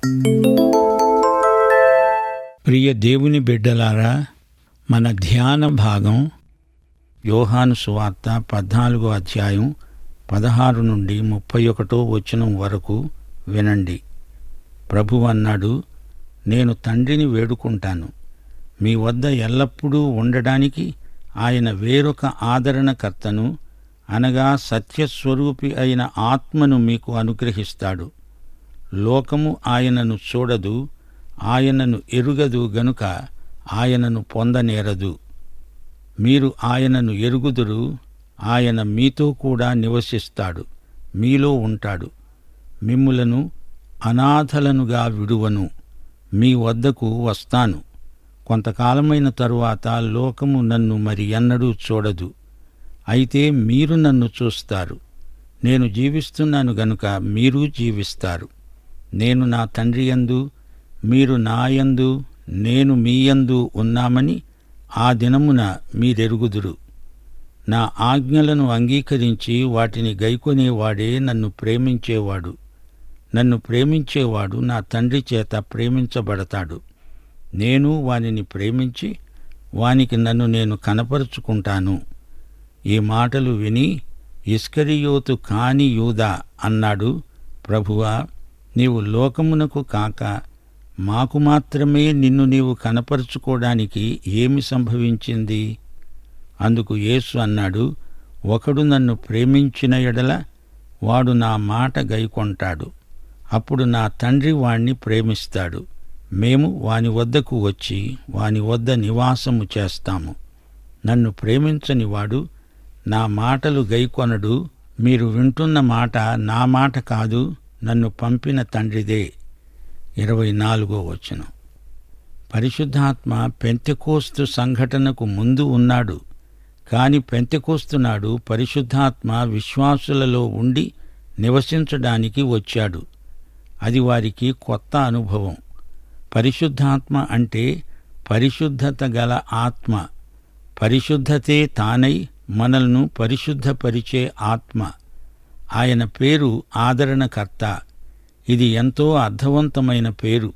ప్రియ దేవుని బిడ్డలారా మన ధ్యాన భాగం యోహాను సువార్త పద్నాలుగో అధ్యాయం పదహారు నుండి ముప్పై ఒకటో వచనం వరకు వినండి ప్రభు అన్నాడు నేను తండ్రిని వేడుకుంటాను మీ వద్ద ఎల్లప్పుడూ ఉండడానికి ఆయన వేరొక ఆదరణకర్తను అనగా సత్యస్వరూపి అయిన ఆత్మను మీకు అనుగ్రహిస్తాడు లోకము ఆయనను చూడదు ఆయనను ఎరుగదు గనుక ఆయనను పొందనేరదు మీరు ఆయనను ఎరుగుదురు ఆయన మీతో కూడా నివసిస్తాడు మీలో ఉంటాడు మిమ్ములను అనాథలనుగా విడువను మీ వద్దకు వస్తాను కొంతకాలమైన తరువాత లోకము నన్ను మరి ఎన్నడూ చూడదు అయితే మీరు నన్ను చూస్తారు నేను జీవిస్తున్నాను గనుక మీరు జీవిస్తారు నేను నా తండ్రి యందు మీరు నాయందు నేను మీయందు ఉన్నామని ఆ దినమున మీరెరుగుదురు నా ఆజ్ఞలను అంగీకరించి వాటిని గైకొనేవాడే నన్ను ప్రేమించేవాడు నన్ను ప్రేమించేవాడు నా తండ్రి చేత ప్రేమించబడతాడు నేను వానిని ప్రేమించి వానికి నన్ను నేను కనపరుచుకుంటాను ఈ మాటలు విని ఇస్కరియోతు కాని యూదా అన్నాడు ప్రభువా నీవు లోకమునకు కాక మాకు మాత్రమే నిన్ను నీవు కనపరుచుకోవడానికి ఏమి సంభవించింది అందుకు యేసు అన్నాడు ఒకడు నన్ను ప్రేమించిన ఎడల వాడు నా మాట గైకొంటాడు అప్పుడు నా తండ్రి వాణ్ణి ప్రేమిస్తాడు మేము వాని వద్దకు వచ్చి వాని వద్ద నివాసము చేస్తాము నన్ను ప్రేమించని వాడు నా మాటలు గైకొనడు మీరు వింటున్న మాట నా మాట కాదు నన్ను పంపిన తండ్రిదే ఇరవై నాలుగో వచనం పరిశుద్ధాత్మ పెంతెకోస్తు సంఘటనకు ముందు ఉన్నాడు కాని పెంతెకోస్తు నాడు పరిశుద్ధాత్మ విశ్వాసులలో ఉండి నివసించడానికి వచ్చాడు అది వారికి కొత్త అనుభవం పరిశుద్ధాత్మ అంటే పరిశుద్ధత గల ఆత్మ పరిశుద్ధతే తానై మనల్ని పరిశుద్ధపరిచే ఆత్మ ఆయన పేరు ఆదరణకర్త ఇది ఎంతో అర్థవంతమైన పేరు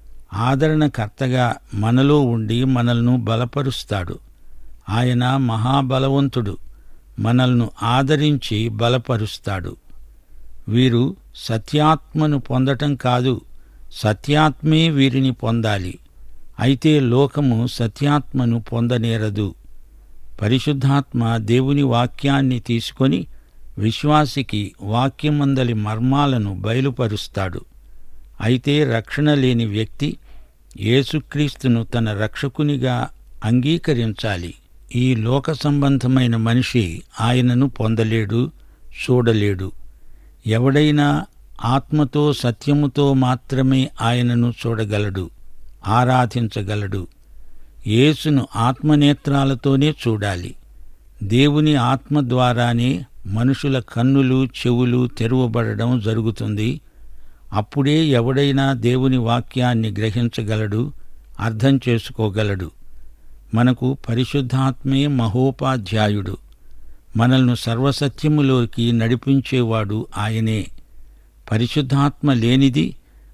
ఆదరణకర్తగా మనలో ఉండి మనల్ని బలపరుస్తాడు ఆయన మహాబలవంతుడు మనల్ని ఆదరించి బలపరుస్తాడు వీరు సత్యాత్మను పొందటం కాదు సత్యాత్మే వీరిని పొందాలి అయితే లోకము సత్యాత్మను పొందనేరదు పరిశుద్ధాత్మ దేవుని వాక్యాన్ని తీసుకొని విశ్వాసికి వాక్యమందలి మర్మాలను బయలుపరుస్తాడు అయితే రక్షణ లేని వ్యక్తి యేసుక్రీస్తును తన రక్షకునిగా అంగీకరించాలి ఈ లోక సంబంధమైన మనిషి ఆయనను పొందలేడు చూడలేడు ఎవడైనా ఆత్మతో సత్యముతో మాత్రమే ఆయనను చూడగలడు ఆరాధించగలడు యేసును ఆత్మనేత్రాలతోనే చూడాలి దేవుని ఆత్మ ద్వారానే మనుషుల కన్నులు చెవులు తెరవబడడం జరుగుతుంది అప్పుడే ఎవడైనా దేవుని వాక్యాన్ని గ్రహించగలడు అర్థం చేసుకోగలడు మనకు పరిశుద్ధాత్మే మహోపాధ్యాయుడు మనల్ని సర్వసత్యములోకి నడిపించేవాడు ఆయనే పరిశుద్ధాత్మ లేనిది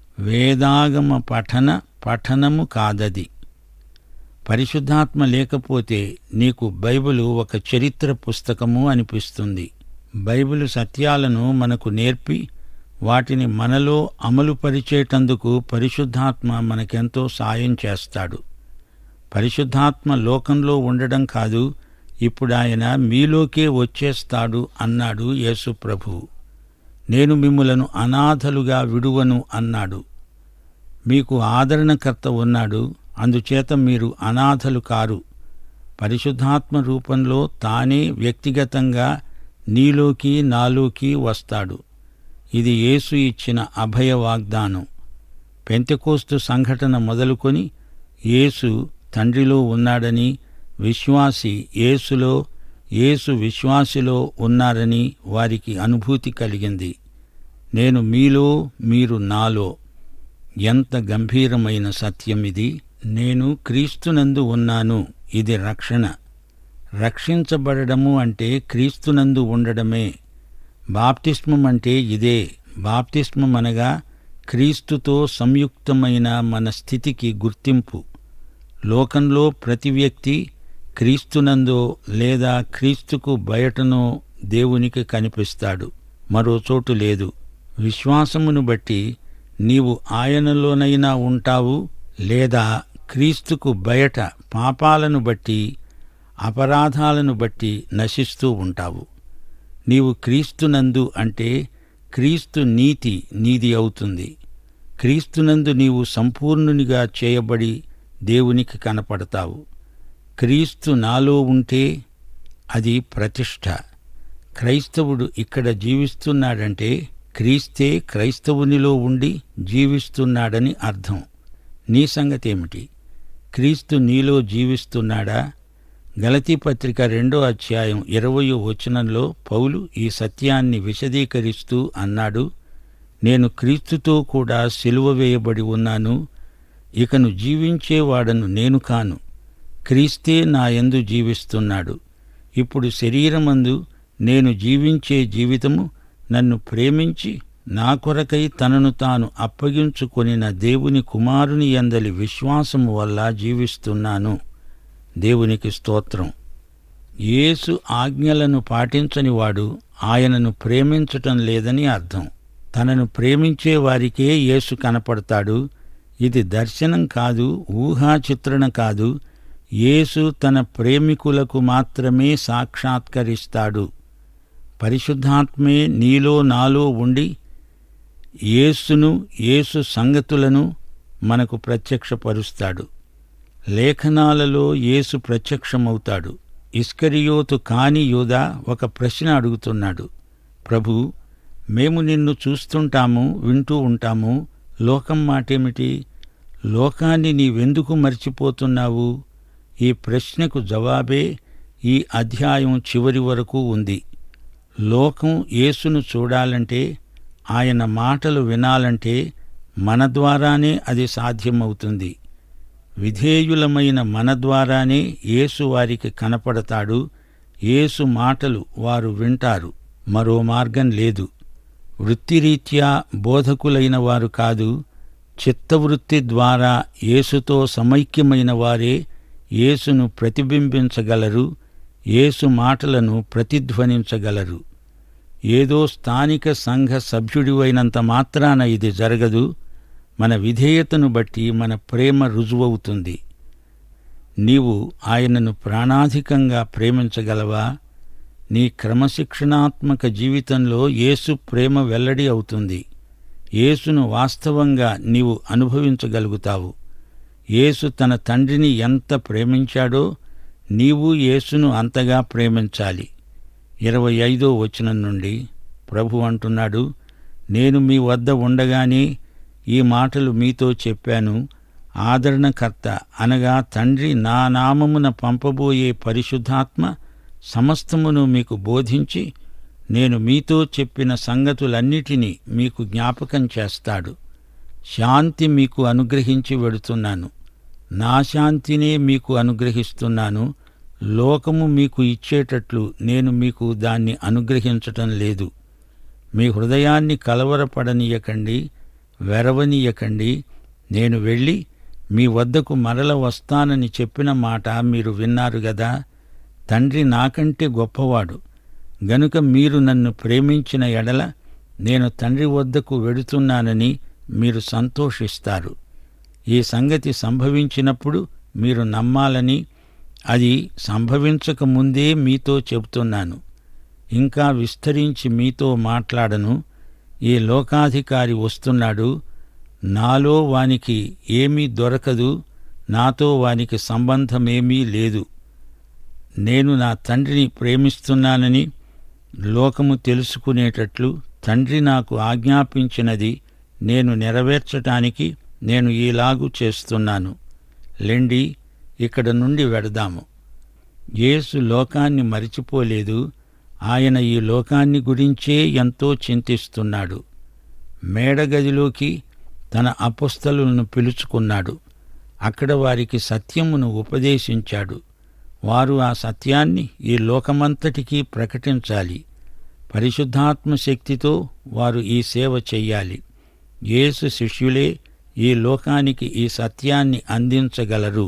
వేదాగమ పఠన పఠనము కాదది పరిశుద్ధాత్మ లేకపోతే నీకు బైబిలు ఒక చరిత్ర పుస్తకము అనిపిస్తుంది బైబిలు సత్యాలను మనకు నేర్పి వాటిని మనలో అమలుపరిచేటందుకు పరిశుద్ధాత్మ మనకెంతో సాయం చేస్తాడు పరిశుద్ధాత్మ లోకంలో ఉండడం కాదు ఇప్పుడు ఆయన మీలోకే వచ్చేస్తాడు అన్నాడు యేసు ప్రభు నేను మిమ్ములను అనాథలుగా విడువను అన్నాడు మీకు ఆదరణకర్త ఉన్నాడు అందుచేత మీరు అనాథలు కారు పరిశుద్ధాత్మ రూపంలో తానే వ్యక్తిగతంగా నీలోకి నాలోకి వస్తాడు ఇది యేసు ఇచ్చిన అభయ వాగ్దానం పెంతెకోస్తు సంఘటన మొదలుకొని యేసు తండ్రిలో ఉన్నాడని విశ్వాసి యేసులో యేసు విశ్వాసిలో ఉన్నారని వారికి అనుభూతి కలిగింది నేను మీలో మీరు నాలో ఎంత గంభీరమైన సత్యం ఇది నేను క్రీస్తునందు ఉన్నాను ఇది రక్షణ రక్షించబడము అంటే క్రీస్తునందు ఉండడమే బాప్తిస్మం అంటే ఇదే బాప్తిస్మం అనగా క్రీస్తుతో సంయుక్తమైన మన స్థితికి గుర్తింపు లోకంలో ప్రతి వ్యక్తి క్రీస్తునందో లేదా క్రీస్తుకు బయటనో దేవునికి కనిపిస్తాడు మరో చోటు లేదు విశ్వాసమును బట్టి నీవు ఆయనలోనైనా ఉంటావు లేదా క్రీస్తుకు బయట పాపాలను బట్టి అపరాధాలను బట్టి నశిస్తూ ఉంటావు నీవు క్రీస్తునందు అంటే క్రీస్తు నీతి నీది అవుతుంది క్రీస్తునందు నీవు సంపూర్ణునిగా చేయబడి దేవునికి కనపడతావు క్రీస్తు నాలో ఉంటే అది ప్రతిష్ఠ క్రైస్తవుడు ఇక్కడ జీవిస్తున్నాడంటే క్రీస్తే క్రైస్తవునిలో ఉండి జీవిస్తున్నాడని అర్థం నీ సంగతేమిటి క్రీస్తు నీలో జీవిస్తున్నాడా గలతీ పత్రిక రెండో అధ్యాయం ఇరవయో వచనంలో పౌలు ఈ సత్యాన్ని విశదీకరిస్తూ అన్నాడు నేను క్రీస్తుతో కూడా సిలువ వేయబడి ఉన్నాను ఇకను జీవించేవాడను నేను కాను క్రీస్తే నా యందు జీవిస్తున్నాడు ఇప్పుడు శరీరమందు నేను జీవించే జీవితము నన్ను ప్రేమించి నా కొరకై తనను తాను అప్పగించుకొనిన దేవుని కుమారుని యందలి విశ్వాసము వల్ల జీవిస్తున్నాను దేవునికి స్తోత్రం యేసు ఆజ్ఞలను పాటించని వాడు ఆయనను ప్రేమించటం లేదని అర్థం తనను ప్రేమించే వారికే యేసు కనపడతాడు ఇది దర్శనం కాదు ఊహా చిత్రణ కాదు యేసు తన ప్రేమికులకు మాత్రమే సాక్షాత్కరిస్తాడు పరిశుద్ధాత్మే నీలో నాలో ఉండి యేసును యేసు సంగతులను మనకు ప్రత్యక్షపరుస్తాడు లేఖనాలలో యేసు ప్రత్యక్షమవుతాడు ఇస్కరియోతు కాని యూదా ఒక ప్రశ్న అడుగుతున్నాడు ప్రభు మేము నిన్ను చూస్తుంటాము వింటూ ఉంటాము లోకం మాటేమిటి లోకాన్ని నీవెందుకు మర్చిపోతున్నావు ఈ ప్రశ్నకు జవాబే ఈ అధ్యాయం చివరి వరకు ఉంది లోకం యేసును చూడాలంటే ఆయన మాటలు వినాలంటే మన ద్వారానే అది సాధ్యమవుతుంది విధేయులమైన మన ద్వారానే యేసు వారికి కనపడతాడు యేసు మాటలు వారు వింటారు మరో మార్గం లేదు వృత్తిరీత్యా బోధకులైన వారు కాదు చిత్తవృత్తి ద్వారా యేసుతో సమైక్యమైన వారే యేసును ప్రతిబింబించగలరు యేసు మాటలను ప్రతిధ్వనించగలరు ఏదో స్థానిక సంఘ సభ్యుడివైనంత మాత్రాన ఇది జరగదు మన విధేయతను బట్టి మన ప్రేమ రుజువవుతుంది నీవు ఆయనను ప్రాణాధికంగా ప్రేమించగలవా నీ క్రమశిక్షణాత్మక జీవితంలో యేసు ప్రేమ వెల్లడి అవుతుంది యేసును వాస్తవంగా నీవు అనుభవించగలుగుతావు యేసు తన తండ్రిని ఎంత ప్రేమించాడో నీవు యేసును అంతగా ప్రేమించాలి ఇరవై ఐదో వచనం నుండి ప్రభు అంటున్నాడు నేను మీ వద్ద ఉండగానే ఈ మాటలు మీతో చెప్పాను ఆదరణకర్త అనగా తండ్రి నా నామమున పంపబోయే పరిశుద్ధాత్మ సమస్తమును మీకు బోధించి నేను మీతో చెప్పిన సంగతులన్నిటినీ మీకు జ్ఞాపకం చేస్తాడు శాంతి మీకు అనుగ్రహించి వెడుతున్నాను నా శాంతినే మీకు అనుగ్రహిస్తున్నాను లోకము మీకు ఇచ్చేటట్లు నేను మీకు దాన్ని అనుగ్రహించటం లేదు మీ హృదయాన్ని కలవరపడనీయకండి వెరవనీయకండి నేను వెళ్ళి మీ వద్దకు మరల వస్తానని చెప్పిన మాట మీరు విన్నారు గదా తండ్రి నాకంటే గొప్పవాడు గనుక మీరు నన్ను ప్రేమించిన ఎడల నేను తండ్రి వద్దకు వెడుతున్నానని మీరు సంతోషిస్తారు ఈ సంగతి సంభవించినప్పుడు మీరు నమ్మాలని అది సంభవించక ముందే మీతో చెబుతున్నాను ఇంకా విస్తరించి మీతో మాట్లాడను ఈ లోకాధికారి వస్తున్నాడు నాలో వానికి ఏమీ దొరకదు నాతో వానికి సంబంధమేమీ లేదు నేను నా తండ్రిని ప్రేమిస్తున్నానని లోకము తెలుసుకునేటట్లు తండ్రి నాకు ఆజ్ఞాపించినది నేను నెరవేర్చటానికి నేను ఈలాగు చేస్తున్నాను లెండి ఇక్కడ నుండి వెడదాము యేసు లోకాన్ని మరిచిపోలేదు ఆయన ఈ లోకాన్ని గురించే ఎంతో చింతిస్తున్నాడు మేడగదిలోకి తన అపుస్తలను పిలుచుకున్నాడు అక్కడ వారికి సత్యమును ఉపదేశించాడు వారు ఆ సత్యాన్ని ఈ లోకమంతటికీ ప్రకటించాలి పరిశుద్ధాత్మ శక్తితో వారు ఈ సేవ చెయ్యాలి యేసు శిష్యులే ఈ లోకానికి ఈ సత్యాన్ని అందించగలరు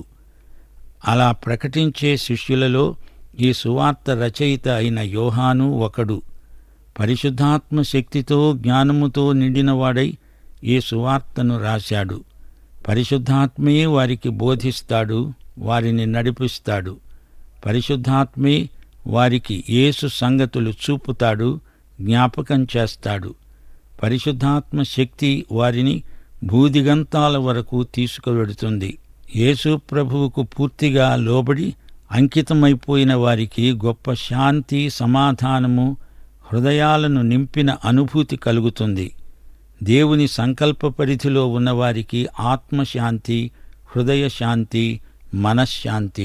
అలా ప్రకటించే శిష్యులలో ఈ సువార్త రచయిత అయిన యోహాను ఒకడు పరిశుద్ధాత్మ శక్తితో జ్ఞానముతో నిండినవాడై ఈ సువార్తను రాశాడు పరిశుద్ధాత్మే వారికి బోధిస్తాడు వారిని నడిపిస్తాడు పరిశుద్ధాత్మే వారికి యేసు సంగతులు చూపుతాడు జ్ఞాపకం చేస్తాడు పరిశుద్ధాత్మ శక్తి వారిని భూదిగంతాల వరకు తీసుకువెడుతుంది యేసు ప్రభువుకు పూర్తిగా లోబడి అంకితమైపోయిన వారికి గొప్ప శాంతి సమాధానము హృదయాలను నింపిన అనుభూతి కలుగుతుంది దేవుని సంకల్ప పరిధిలో ఉన్నవారికి ఆత్మశాంతి హృదయ శాంతి మనశ్శాంతి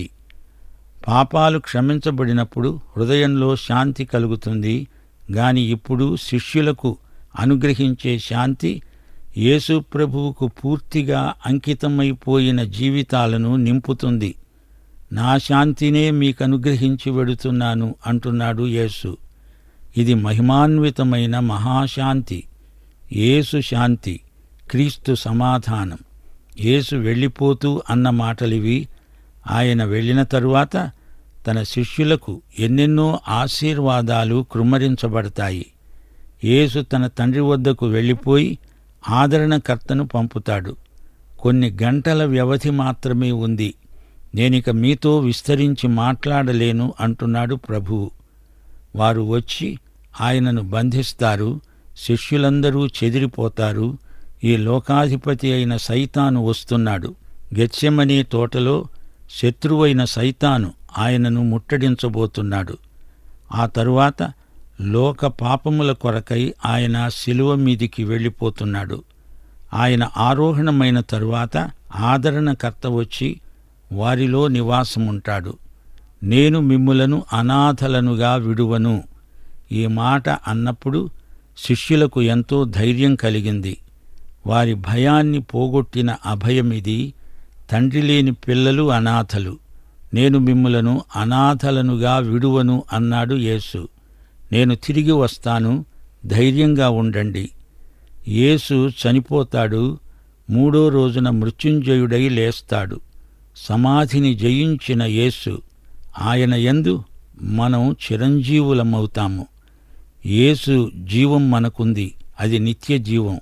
పాపాలు క్షమించబడినప్పుడు హృదయంలో శాంతి కలుగుతుంది గాని ఇప్పుడు శిష్యులకు అనుగ్రహించే శాంతి యేసు ప్రభువుకు పూర్తిగా అంకితమైపోయిన జీవితాలను నింపుతుంది నా శాంతినే మీకు అనుగ్రహించి వెడుతున్నాను అంటున్నాడు యేసు ఇది మహిమాన్వితమైన మహాశాంతి యేసు శాంతి క్రీస్తు సమాధానం యేసు వెళ్ళిపోతూ అన్న మాటలివి ఆయన వెళ్ళిన తరువాత తన శిష్యులకు ఎన్నెన్నో ఆశీర్వాదాలు కృమ్మరించబడతాయి యేసు తన తండ్రి వద్దకు వెళ్ళిపోయి ఆదరణకర్తను పంపుతాడు కొన్ని గంటల వ్యవధి మాత్రమే ఉంది నేనిక మీతో విస్తరించి మాట్లాడలేను అంటున్నాడు ప్రభువు వారు వచ్చి ఆయనను బంధిస్తారు శిష్యులందరూ చెదిరిపోతారు ఈ లోకాధిపతి అయిన సైతాను వస్తున్నాడు గెత్సెమనీ తోటలో శత్రువైన సైతాను ఆయనను ముట్టడించబోతున్నాడు ఆ తరువాత లోక పాపముల కొరకై ఆయన శిలువ మీదికి వెళ్ళిపోతున్నాడు ఆయన ఆరోహణమైన తరువాత ఆదరణకర్త వచ్చి వారిలో నివాసముంటాడు నేను మిమ్ములను అనాథలనుగా విడువను ఈ మాట అన్నప్పుడు శిష్యులకు ఎంతో ధైర్యం కలిగింది వారి భయాన్ని పోగొట్టిన అభయమిది తండ్రి లేని పిల్లలు అనాథలు నేను మిమ్ములను అనాథలనుగా విడువను అన్నాడు యేసు నేను తిరిగి వస్తాను ధైర్యంగా ఉండండి యేసు చనిపోతాడు మూడో రోజున మృత్యుంజయుడై లేస్తాడు సమాధిని జయించిన యేసు ఆయన యందు మనం చిరంజీవులమవుతాము యేసు జీవం మనకుంది అది నిత్య జీవం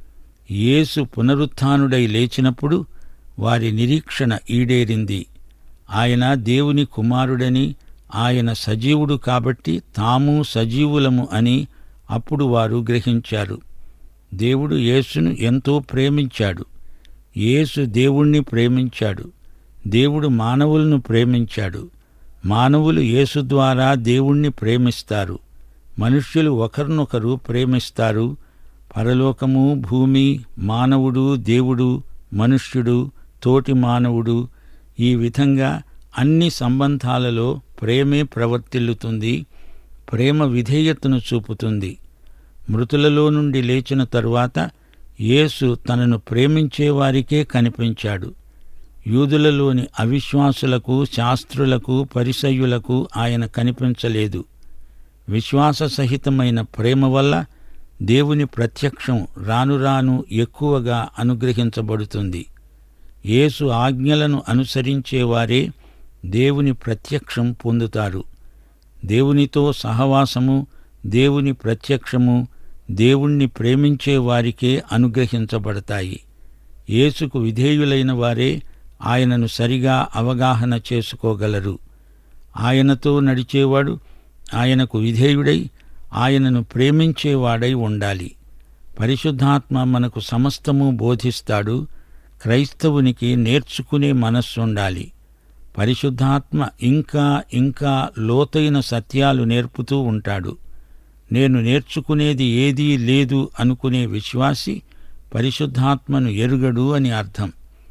యేసు పునరుత్థానుడై లేచినప్పుడు వారి నిరీక్షణ ఈడేరింది ఆయన దేవుని కుమారుడని ఆయన సజీవుడు కాబట్టి తాము సజీవులము అని అప్పుడు వారు గ్రహించారు దేవుడు యేసును ఎంతో ప్రేమించాడు యేసు దేవుణ్ణి ప్రేమించాడు దేవుడు మానవులను ప్రేమించాడు మానవులు యేసు ద్వారా దేవుణ్ణి ప్రేమిస్తారు మనుష్యులు ఒకరినొకరు ప్రేమిస్తారు పరలోకము భూమి మానవుడు దేవుడు మనుష్యుడు తోటి మానవుడు ఈ విధంగా అన్ని సంబంధాలలో ప్రేమే ప్రవర్తిల్లుతుంది ప్రేమ విధేయతను చూపుతుంది మృతులలో నుండి లేచిన తరువాత యేసు తనను ప్రేమించే వారికే కనిపించాడు యూదులలోని అవిశ్వాసులకు శాస్త్రులకు పరిసయ్యులకు ఆయన కనిపించలేదు విశ్వాస సహితమైన ప్రేమ వల్ల దేవుని ప్రత్యక్షం రాను రాను ఎక్కువగా అనుగ్రహించబడుతుంది యేసు ఆజ్ఞలను అనుసరించేవారే దేవుని ప్రత్యక్షం పొందుతారు దేవునితో సహవాసము దేవుని ప్రత్యక్షము దేవుణ్ణి ప్రేమించే వారికే అనుగ్రహించబడతాయి యేసుకు విధేయులైన వారే ఆయనను సరిగా అవగాహన చేసుకోగలరు ఆయనతో నడిచేవాడు ఆయనకు విధేయుడై ఆయనను ప్రేమించేవాడై ఉండాలి పరిశుద్ధాత్మ మనకు సమస్తము బోధిస్తాడు క్రైస్తవునికి నేర్చుకునే మనస్సుండాలి పరిశుద్ధాత్మ ఇంకా ఇంకా లోతైన సత్యాలు నేర్పుతూ ఉంటాడు నేను నేర్చుకునేది ఏదీ లేదు అనుకునే విశ్వాసి పరిశుద్ధాత్మను ఎరుగడు అని అర్థం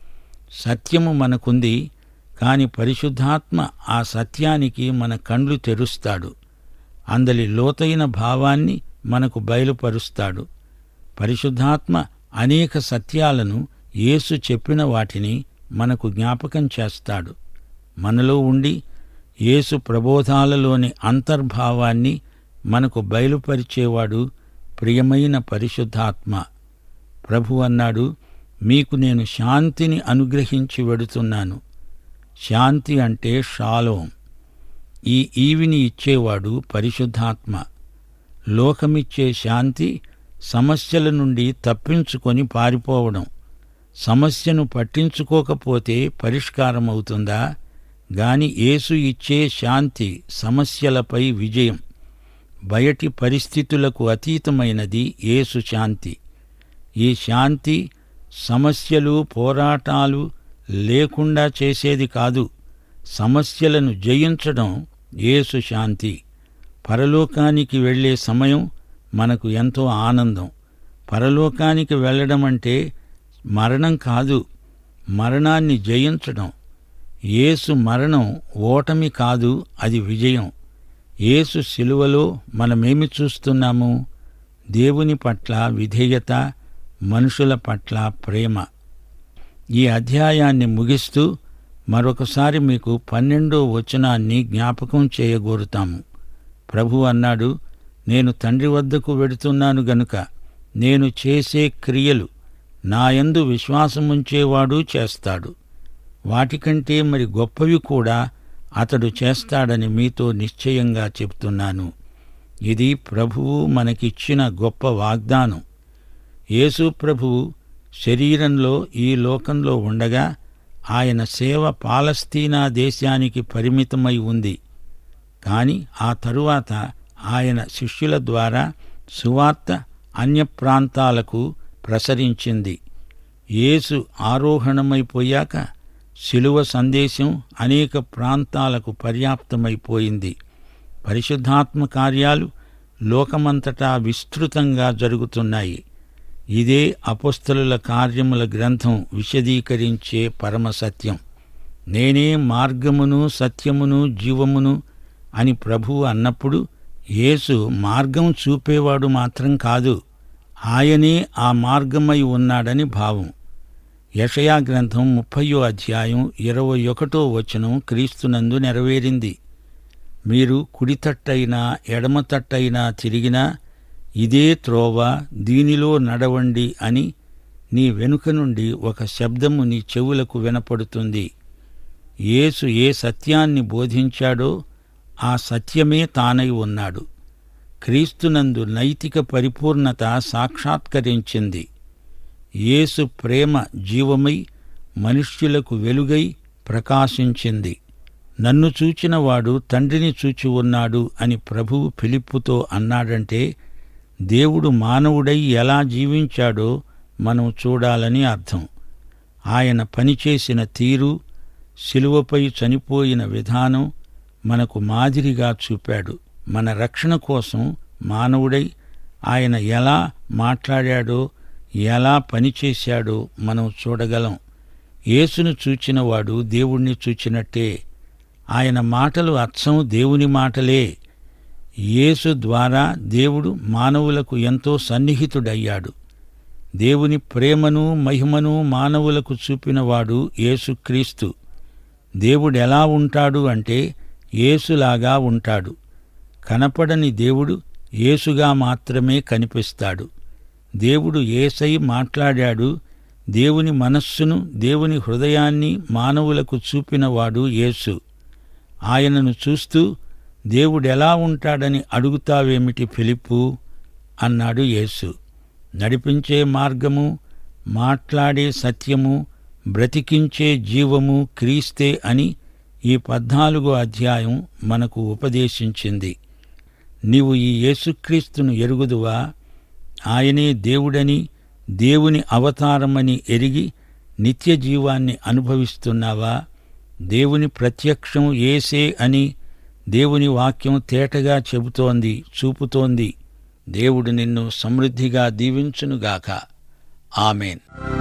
సత్యము మనకుంది కాని పరిశుద్ధాత్మ ఆ సత్యానికి మన కండ్లు తెరుస్తాడు అందలి లోతైన భావాన్ని మనకు బయలుపరుస్తాడు పరిశుద్ధాత్మ అనేక సత్యాలను యేసు చెప్పిన వాటిని మనకు జ్ఞాపకం చేస్తాడు మనలో ఉండి యేసు ప్రబోధాలలోని అంతర్భావాన్ని మనకు బయలుపరిచేవాడు ప్రియమైన పరిశుద్ధాత్మ ప్రభు అన్నాడు మీకు నేను శాంతిని అనుగ్రహించి వెడుతున్నాను శాంతి అంటే షాలోం ఈ ఈవిని ఇచ్చేవాడు పరిశుద్ధాత్మ లోకమిచ్చే శాంతి సమస్యల నుండి తప్పించుకొని పారిపోవడం సమస్యను పట్టించుకోకపోతే పరిష్కారం అవుతుందా గాని యేసు ఇచ్చే శాంతి సమస్యలపై విజయం బయటి పరిస్థితులకు అతీతమైనది యేసు శాంతి ఈ శాంతి సమస్యలు పోరాటాలు లేకుండా చేసేది కాదు సమస్యలను జయించడం యేసు శాంతి పరలోకానికి వెళ్ళే సమయం మనకు ఎంతో ఆనందం పరలోకానికి వెళ్ళడం అంటే మరణం కాదు మరణాన్ని జయించడం యేసు మరణం ఓటమి కాదు అది విజయం యేసు శిలువలో మనమేమి చూస్తున్నాము దేవుని పట్ల విధేయత మనుషుల పట్ల ప్రేమ ఈ అధ్యాయాన్ని ముగిస్తూ మరొకసారి మీకు పన్నెండో వచనాన్ని జ్ఞాపకం చేయగోరుతాము ప్రభు అన్నాడు నేను తండ్రి వద్దకు వెడుతున్నాను గనుక నేను చేసే క్రియలు నాయందు విశ్వాసముంచేవాడు చేస్తాడు వాటికంటే మరి గొప్పవి కూడా అతడు చేస్తాడని మీతో నిశ్చయంగా చెప్తున్నాను ఇది ప్రభువు మనకిచ్చిన గొప్ప వాగ్దానం యేసు ప్రభువు శరీరంలో ఈ లోకంలో ఉండగా ఆయన సేవ పాలస్తీనా దేశానికి పరిమితమై ఉంది కాని ఆ తరువాత ఆయన శిష్యుల ద్వారా సువార్త అన్య ప్రాంతాలకు ప్రసరించింది యేసు ఆరోహణమైపోయాక శిలువ సందేశం అనేక ప్రాంతాలకు పర్యాప్తమైపోయింది పరిశుద్ధాత్మ కార్యాలు లోకమంతటా విస్తృతంగా జరుగుతున్నాయి ఇదే అపొస్తలుల కార్యముల గ్రంథం విశదీకరించే పరమసత్యం నేనే మార్గమును సత్యమును జీవమును అని ప్రభువు అన్నప్పుడు యేసు మార్గం చూపేవాడు మాత్రం కాదు ఆయనే ఆ మార్గమై ఉన్నాడని భావం యషయా గ్రంథం ముప్పయో అధ్యాయం ఇరవై ఒకటో వచనం క్రీస్తునందు నెరవేరింది మీరు కుడితట్టైనా ఎడమతట్టైనా తిరిగినా ఇదే త్రోవ దీనిలో నడవండి అని నీ వెనుక నుండి ఒక శబ్దము నీ చెవులకు వినపడుతుంది యేసు ఏ సత్యాన్ని బోధించాడో ఆ సత్యమే తానై ఉన్నాడు క్రీస్తునందు నైతిక పరిపూర్ణత సాక్షాత్కరించింది యేసు ప్రేమ జీవమై మనుష్యులకు వెలుగై ప్రకాశించింది నన్ను చూచినవాడు తండ్రిని చూచి ఉన్నాడు అని ప్రభువు ఫిలిప్పుతో అన్నాడంటే దేవుడు మానవుడై ఎలా జీవించాడో మనం చూడాలని అర్థం ఆయన పనిచేసిన తీరు శిలువపై చనిపోయిన విధానం మనకు మాదిరిగా చూపాడు మన రక్షణ కోసం మానవుడై ఆయన ఎలా మాట్లాడాడో ఎలా పనిచేశాడో మనం చూడగలం యేసును చూచినవాడు దేవుణ్ణి చూచినట్టే ఆయన మాటలు అచ్చం దేవుని మాటలే యేసు ద్వారా దేవుడు మానవులకు ఎంతో సన్నిహితుడయ్యాడు దేవుని ప్రేమను మహిమను మానవులకు చూపినవాడు యేసుక్రీస్తు దేవుడెలా ఉంటాడు అంటే యేసులాగా ఉంటాడు కనపడని దేవుడు యేసుగా మాత్రమే కనిపిస్తాడు దేవుడు ఏసై మాట్లాడాడు దేవుని మనస్సును దేవుని హృదయాన్ని మానవులకు చూపినవాడు యేసు ఆయనను చూస్తూ దేవుడెలా ఉంటాడని అడుగుతావేమిటి ఫిలిప్పు అన్నాడు యేసు నడిపించే మార్గము మాట్లాడే సత్యము బ్రతికించే జీవము క్రీస్తే అని ఈ పద్నాలుగో అధ్యాయం మనకు ఉపదేశించింది నీవు ఈ యేసుక్రీస్తును ఎరుగుదువా ఆయనే దేవుడని దేవుని అవతారమని ఎరిగి నిత్య జీవాన్ని అనుభవిస్తున్నావా దేవుని ప్రత్యక్షం ఏసే అని దేవుని వాక్యం తేటగా చెబుతోంది చూపుతోంది దేవుడు నిన్ను సమృద్ధిగా దీవించునుగాక ఆమెన్